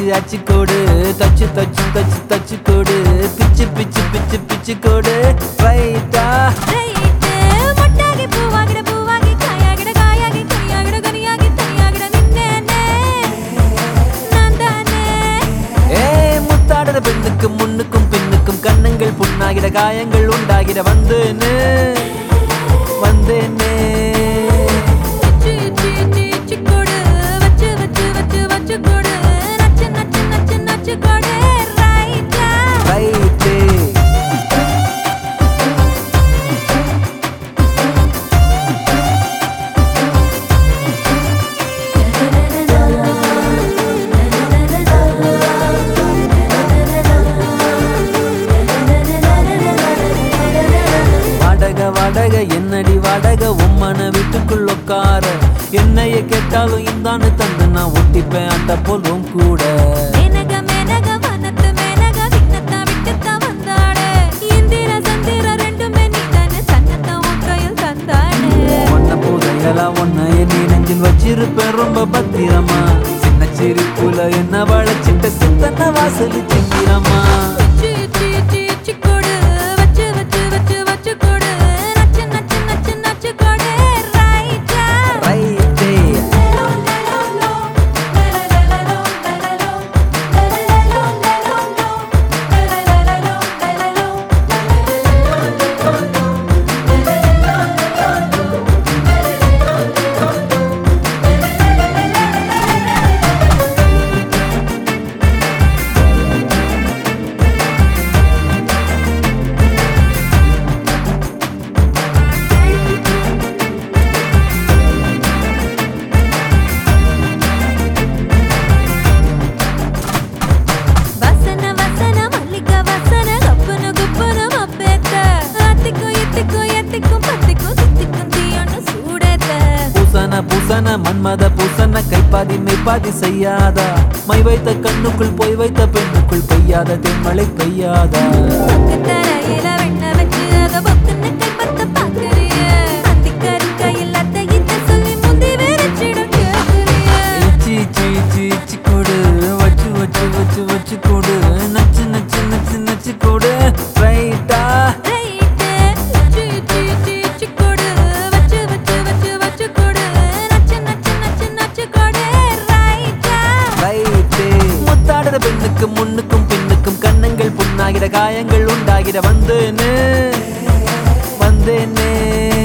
அச்சு கோடு தச்சு தச்சு தச்சு தச்சு கோடு பிச்சு பிச்சு பிச்சு பிச்சு கோடு ரைட்டா ரைட்டு மொட்டாகி பூவாகிட பூவாகி காயாகிட காயாகி கனியாகிட கனியாகி தனியாகிட நின்னேனே நான் தானே ஏ முத்தாடுற பெண்ணுக்கும் முன்னுக்கும் பின்னுக்கும் கண்ணங்கள் புண்ணாகிட காயங்கள் உண்டாகிட வந்தேனே வந்தேனே இச்சு இச்சு இச்சு இச்சு கொடு வச்சு வச்சு வச்சு வச்சு கொடு நச்சு நச்சு நச்சு நச்சு கொடு ரைட்டா ரைட்டு வாடக வாடக என்னடி வாடக உம்மன வீட்டுக்குள் உட்கார என்னைய கேட்டாலும் இந்தான்னு தந்து நான் ஒட்டிப்பேன் அந்த போலும் கூட மேனக மேனக வனத்து மேனக விண்ணத்தா விட்டுத்தா வந்தாடு இந்திர சந்திர ரெண்டுமே நீதானே சன்னத்தா உன் கையில் தந்தாடு ஒன்ன போதையலா ஒன்ன என் நெஞ்சில் வச்சிருப்பேன் ரொம்ப பத்திரமா சின்ன சிரிப்புல என்ன வளைச்சிட்ட சித்தன வாசல் சிங்கிறமா இச்சு இச்சு இச்சு இச்சு கொடு வச்சு வச்சு வச்சு வச்சு கொடு நச்சு நச்சு நச்சு நச்சு கொடு ரைட்டா ரைட்டே வசன வசன மல்லிக வசன கப்புனு குப்புனு மப்பேத்த அத்திக்கும் இத்திக்கும் எத்திக்கும் பத்திக்கும் சித்திக்கும் தீயொன்னு சூடேத்த பூசன பூசன மன்மத பூசன கைப்பாதி மெய்ப்பாதி செய்யாதா மை வைத்த கண்ணுக்குள் போய் வைத்த பெண்ணுக்குள் பெய்யாத தென்மழை பெய்யாதா பக்கு தரையில வெண்ண வச்சு அத பொக்குன்னு கைப்பத்த பாக்குறிய அத்திக்கறி கையில் அத்தை இத்த சொல்லி முந்தி விரிச்சிடும் கேக்குறிய இச்சி இச்சி இச்சி இச்சி கொடு வச்சு வச்சு வச்சு வச்சு கொடு நச்சு நச்சு நச்சு நச்சு கொடு ரைட்டா ரைட்டு இச்சு இச்சு இச்சு இச்சு கொடு வச்சு வச்சு வச்சு வச்சு கொடு நச்சு நச்சு நச்சு நச்சு கொடு ரைட்டா ரைட்டு முத்தாடுற பெண்ணுக்கும் முன்னுக்கும் பின்னுக்கும் கண்ணங்கள் புண்ணாகிட காயங்கள் உண்டாகிட வந்தேனே வந்தேனே